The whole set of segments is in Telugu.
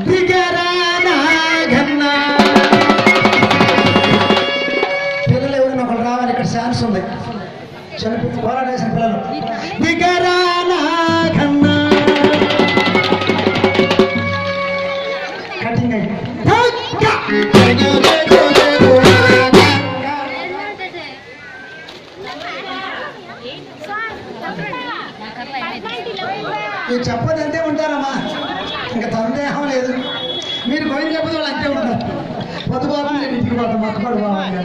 దిగరా నాగన్నా పిల్లలు ఎవరైనా ఒకరు రావాలి ఇక్కడ ఛాన్స్ ఉంది చిన్న పోరాడేసిన పిల్లలు దిగరా నాగన్నా కటింగ్ అయ్యి మీరు చెప్పదు అంతే ఉంటారమ్మా ఇంకా సందేహం లేదు మీరు పోయిన చెప్పదు వాళ్ళు అంతే ఉంటారు పొద్దుబాబు నేను ఇంటికి పోతాం మొక్కపడు బాబు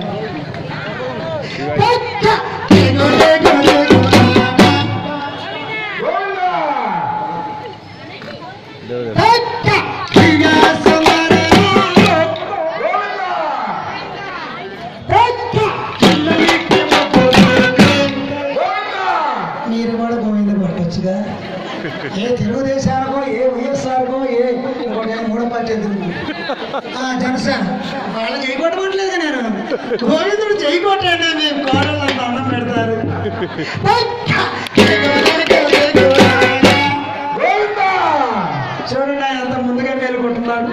మీరు కూడా గోవింద కొట్టొచ్చుగా ఏ తెలుగుదేశానికో ఏ వైఎస్ఆర్కో ఏ ఇంకోటి ఏ మూడో పార్టీ ఎందుకు ఆ, జనసేన వాళ్ళు చేయకొట్టమట్లేదు నేను గోవిందుడు చేయకొట్టండి మేము కోడళ్ళంతా అన్నం పెడతారు చూడండి ఆయన అంత ముందుగా మేలుకుంటున్నాడు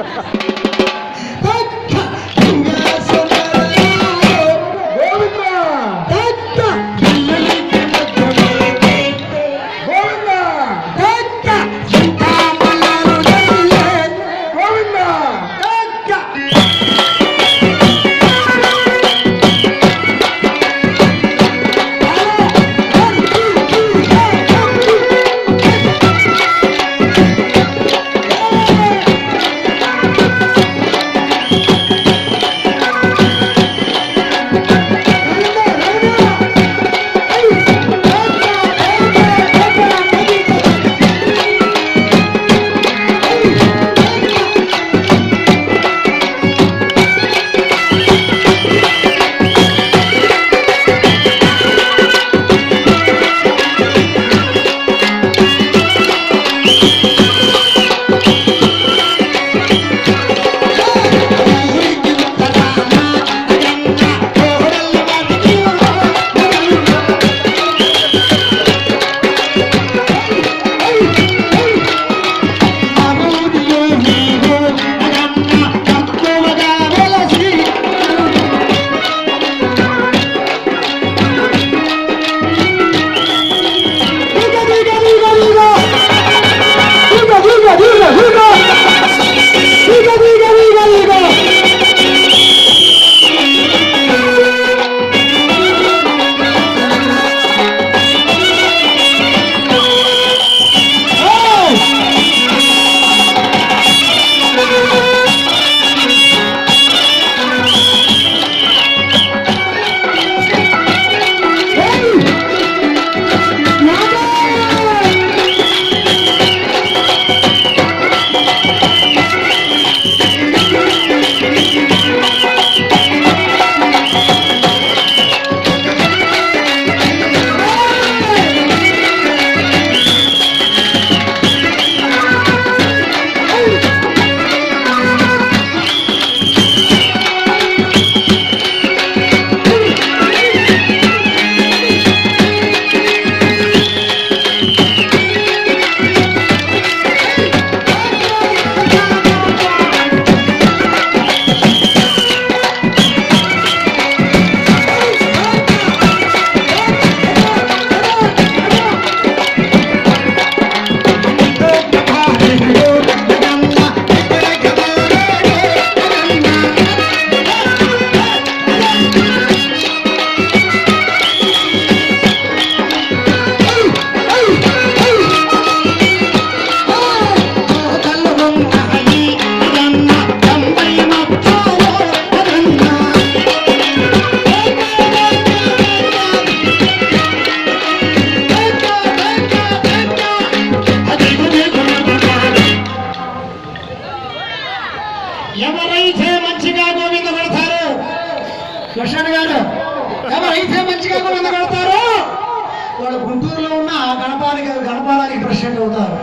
ఎవరైతే మంచిగా గోవింద కొడతారు లక్ష్మణ్ గారు ఎవరైతే మంచిగా గోవింద కొడతారో వాళ్ళు గుంటూరులో ఉన్న ఆ గణపానికి గణపాలానికి ప్రెసిడెంట్ అవుతారు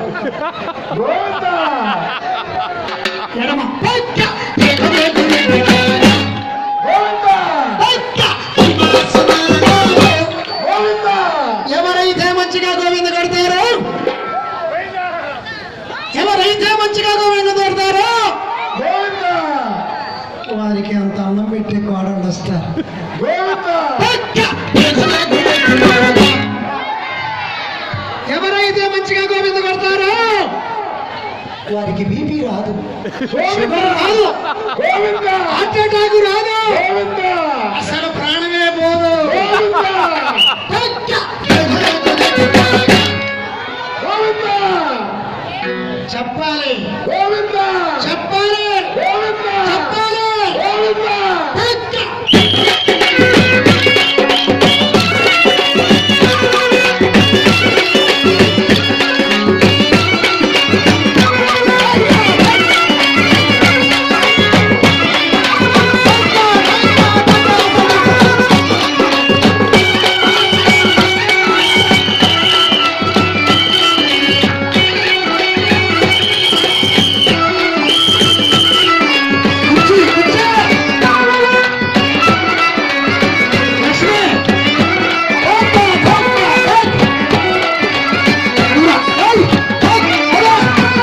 ఎడమ పెద్ద, పెద్ద, పెద్ద, పెద్ద. పెద్ద. ఎవరైతే మంచిగా గోవింద కొడతారో ఎవరైతే మంచిగా గోవింద కొడతారో గారికి బీపీ రాదు గోవింద! షుగర్ రాదు గోవింద! హార్ట్ అటాక్ రాదు గోవింద! అసలు ప్రాణమే పోదు గోవింద! గోవింద! చెప్పాలి గోవింద! చెప్పాలి గోవింద! చెప్పాలి గోవింద! కుర్చీ, కుర్చీ. లక్ష్మి. పోతా, పోతా, పోతా. దూరా. ఏయ్, పోతా, పోతా.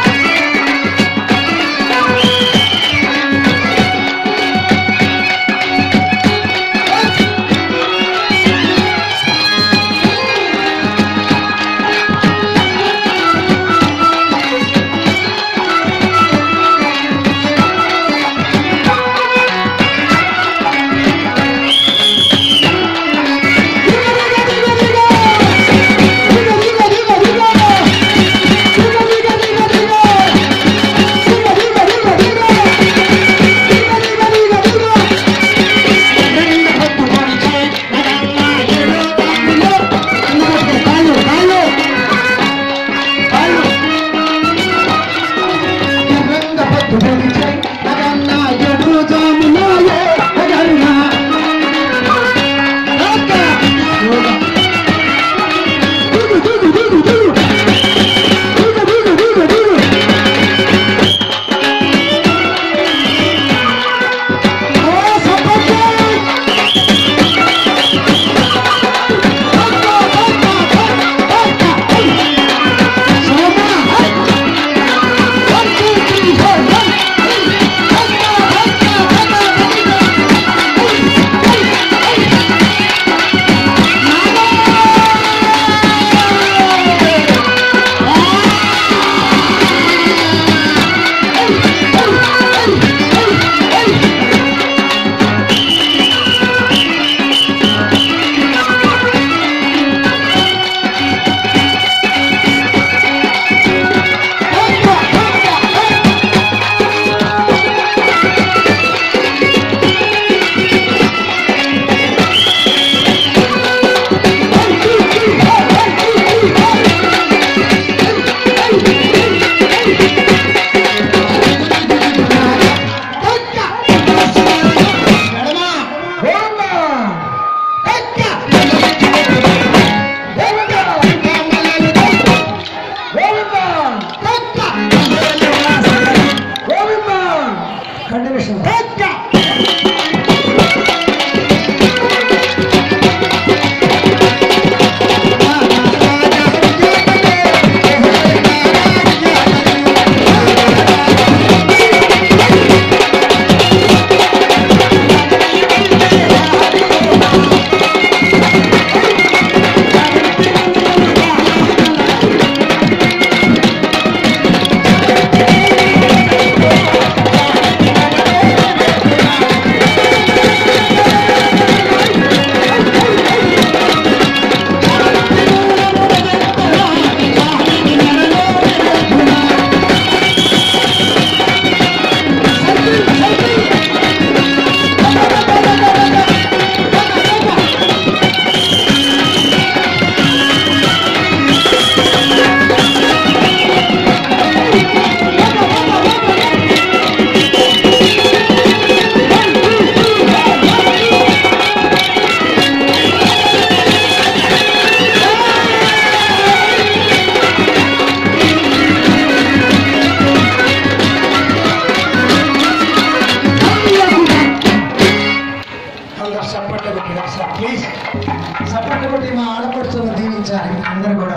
గోవింద! గోవింద! గోవింద! కంటిన్యూషన్ అందరు సపోర్ట్ ప్లీజ్ సపోర్ట్ కొట్టి మా ఆడపడుతున్న దీవించాలి అందరు కూడా